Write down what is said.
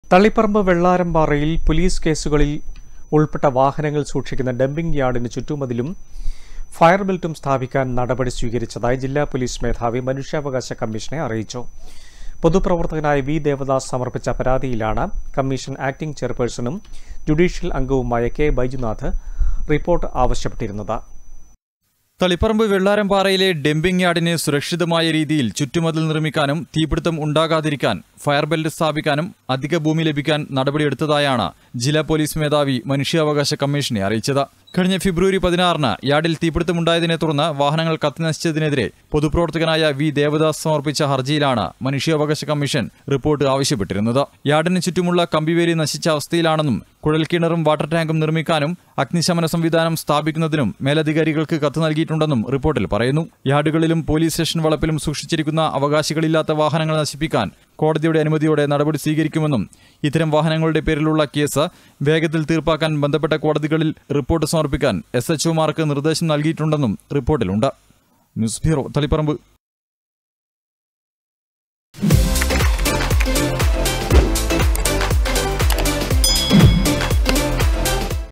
തള്ളിപ്പറമ്പ് വെള്ളാരംപാറയിൽ police കേസുകളിൽ ഉൾപ്പെട്ട വാഹനങ്ങൾ സൂക്ഷിക്കുന്ന ഡംപിംഗ് യാർഡിന് ചുറ്റുമതിലും ഫയർ ബെൽറ്റും സ്ഥാപിക്കാൻ നടപടി സ്വീകരിച്ചതായി ജില്ലാ പോലീസ് മേധാവി മനുഷ്യാവകാശ കമ്മീഷനെ അറിയിച്ചു പൊതുപ്രവർത്തകനായ വി ദേവദാസ് സമർപ്പിച്ച പരാതിയിലാണ് കമ്മീഷൻ ആക്ടിംഗ് ചെയർപേഴ്സണും ജുഡീഷ്യൽ അംഗവുമായ കെ ബൈജുനാഥ് റിപ്പോർട്ട് ആവശ്യപ്പെട്ടിരുന്നത് തളിപ്പറമ്പ് വെള്ളാരംപാറയിലെ ഡംപിംഗ് യാർഡിന് സുരക്ഷിതമായ രീതിയിൽ ചുറ്റുമതിൽ നിർമ്മിക്കാനും തീപിടുത്തം ഉണ്ടാകാതിരിക്കാൻ ഫയർ ബെൽറ്റ് സ്ഥാപിക്കാനും അധിക ഭൂമി ലഭിക്കാൻ നടപടിയെടുത്തതായാണ് ജില്ലാ പോലീസ് മേധാവി മനുഷ്യാവകാശ കമ്മീഷനെ അറിയിച്ചത് കഴിഞ്ഞ ഫെബ്രുവരി പതിനാറിന് യാർഡിൽ തീപിടുത്തമുണ്ടായതിനെ തുടർന്ന് വാഹനങ്ങൾ കത്തിനശിച്ചതിനെതിരെ പൊതുപ്രവർത്തകനായ വി ദേവദാസ് സമർപ്പിച്ച ഹർജിയിലാണ് മനുഷ്യാവകാശ കമ്മീഷൻ റിപ്പോർട്ട് ആവശ്യപ്പെട്ടിരുന്നത് യാർഡിന് ചുറ്റുമുള്ള കമ്പിവേലി നശിച്ച അവസ്ഥയിലാണെന്നും കുഴൽക്കിണറും വാട്ടർ ടാങ്കും നിർമ്മിക്കാനും അഗ്നിശമന സംവിധാനം സ്ഥാപിക്കുന്നതിനും മേലധികാരികൾക്ക് കത്ത് നൽകിയിട്ടുണ്ടെന്നും റിപ്പോർട്ടിൽ പറയുന്നു യാർഡുകളിലും പോലീസ് സ്റ്റേഷൻ വളപ്പിലും സൂക്ഷിച്ചിരിക്കുന്ന അവകാശികളില്ലാത്ത വാഹനങ്ങൾ നശിപ്പിക്കാൻ കോടതിയുടെ അനുമതിയോടെ നടപടി സ്വീകരിക്കുമെന്നും ഇത്തരം വാഹനങ്ങളുടെ പേരിലുള്ള കേസ് വേഗത്തിൽ തീർപ്പാക്കാൻ ബന്ധപ്പെട്ട കോടതികളിൽ റിപ്പോർട്ട് സമർപ്പിക്കാൻ എസ് എച്ച്ഒമാർക്ക് നിർദ്ദേശം നൽകിയിട്ടുണ്ടെന്നും റിപ്പോർട്ടിലുണ്ട് ന്യൂസ് ബ്യൂറോ തളിപ്പറമ്പ്